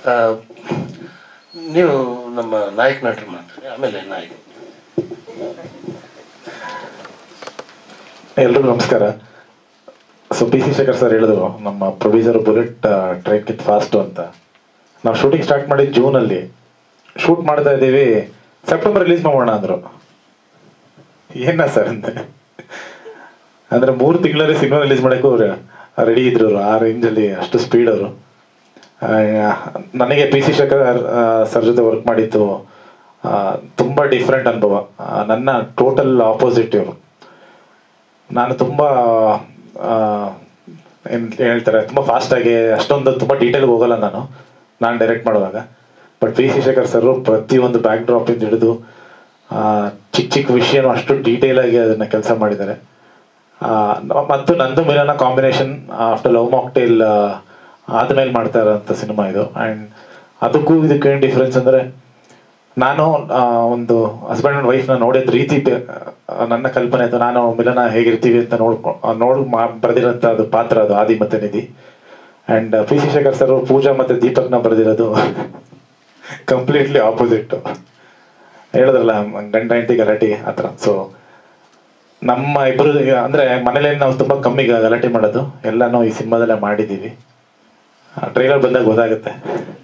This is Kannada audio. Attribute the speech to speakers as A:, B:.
A: ಆ, ನೀವು ನಮ್ಮ ನಾಯಕ ನಟರು ಮಾಡ್ತೀರಿ ಆಮೇಲೆ ನಾಯಕ
B: ಎಲ್ರಿಗೂ ನಮಸ್ಕಾರ ಸೊ ಪಿ ಸಿ ಶೇಖರ್ ಸರ್ ಹೇಳಿದ್ರು ನಮ್ಮ ಪ್ರೊಡ್ಯೂಸರ್ ಬುಲೆಟ್ ಟ್ರೈನ್ ಕಿತ್ ಫಾಸ್ಟು ಅಂತ ನಾವು ಶೂಟಿಂಗ್ ಸ್ಟಾರ್ಟ್ ಮಾಡಿದ ಜೂನಲ್ಲಿ ಶೂಟ್ ಮಾಡ್ತಾ ಇದ್ದೀವಿ ಸೆಪ್ಟೆಂಬರ್ ರಿಲೀಸ್ ಮಾಡೋಣ ಅಂದರು ಏನ ಸರ್ ಅಂದೆ ಅಂದ್ರೆ ಮೂರು ತಿಂಗಳಲ್ಲಿ ಸಿನಿಮಾ ರಿಲೀಸ್ ಮಾಡೋಕ್ಕೂ ರೆಡಿ ಇದ್ರು ಅವ್ರು ಆ ರೇಂಜಲ್ಲಿ ಅಷ್ಟು ಸ್ಪೀಡ್ ಅವರು ನನಗೆ ಪಿ ಸಿ ಶೇಖರ್ ಸರ್ ಜೊತೆ ವರ್ಕ್ ಮಾಡಿದ್ದು ಆ, ತುಂಬಾ ಡಿಫ್ರೆಂಟ್ ಅನುಭವ ಆ, ನನ್ನ ಟೋಟಲ್ ಆಪೋಸಿಟ್ ಇವರು ನಾನು ತುಂಬಾ ಆ, ಏನ್ ಹೇಳ್ತಾರೆ ತುಂಬಾ ಫಾಸ್ಟ್ ಆಗಿ ಅಷ್ಟೊಂದು ತುಂಬಾ ಡೀಟೇಲ್ ಹೋಗಲ್ಲ ನಾನು ನಾನು ಡೈರೆಕ್ಟ್ ಮಾಡುವಾಗ ಬಟ್ ಪಿ ಸಿ ಶೇಖರ್ ಸರ್ ಪ್ರತಿಯೊಂದು ಬ್ಯಾಕ್ ಡ್ರಾಪ್ ಇಂದ ಹಿಡಿದು ಆ, ಚಿಕ್ಕ ಚಿಕ್ಕ ವಿಷಯನೂ ಅಷ್ಟು ಡೀಟೇಲ್ ಆಗಿ ಅದನ್ನ ಕೆಲಸ ಮಾಡಿದ್ದಾರೆ ಆ, ನ- ಮತ್ತು ನಂದು ಮಿಲನ ಕಾಂಬಿನೇಷನ್ ಆಫ್ಟರ್ ಲವ್ ಮಾಕ್ಟೇಲ್ ಆದ್ಮೇಲೆ ಮಾಡ್ತಾ ಇರೋಂಥ ಸಿನಿಮಾ ಇದು ಅಂಡ್ ಅದಕ್ಕೂ ಇದಕ್ಕೆ ಏನು ಡಿಫ್ರೆನ್ಸ್ ಅಂದ್ರೆ ನಾನು ಆ, ಒಂದು ಹಸ್ಬೆಂಡ್ ಅಂಡ್ ವೈಫ್ನ ನೋಡಿದ ರೀತಿ ಬೆ- ಆ, ನನ್ನ ಕಲ್ಪನೆ ಅದು ನಾನು ಮಿಲನ ಹೇಗಿರ್ತೀವಿ ಅಂತ ನೋಡ್ಕೊ ನೋಡ್ ಬರೆದಿರೋಂಥ ಅದು ಪಾತ್ರ ಅದು ಆದಿ ಮತ್ತೆ ನಿಧಿ ಅಂಡ್ ಪಿ ಸಿ ಶೇಖರ್ ಸರ್ ಪೂಜಾ ಮತ್ತೆ ದೀಪಕ್ನ ಬರೆದಿರೋದು ಕಂಪ್ಲೀಟ್ಲಿ ಆಪೋಸಿಟ್ ಹೇಳಿದ್ರಲ್ಲ ಗಂಡ ಹೆಂಡತಿ ಗಲಾಟೆ ಆ ಥರ ಸೊ ನಮ್ಮ ಇಬ್ಬರು ಅಂದ್ರೆ ಮನೇಲಿ ನಾವು ತುಂಬಾ ಕಮ್ಮಿ ಗ- ಗಲಾಟೆ ಮಾಡೋದು ಎಲ್ಲಾನು ಈ ಸಿನಿಮಾದಲ್ಲೇ ಮಾಡಿದ್ದೀವಿ ಟ್ರೈಲರ್ ಬಂದಾಗ ಗೊತ್ತಾಗುತ್ತೆ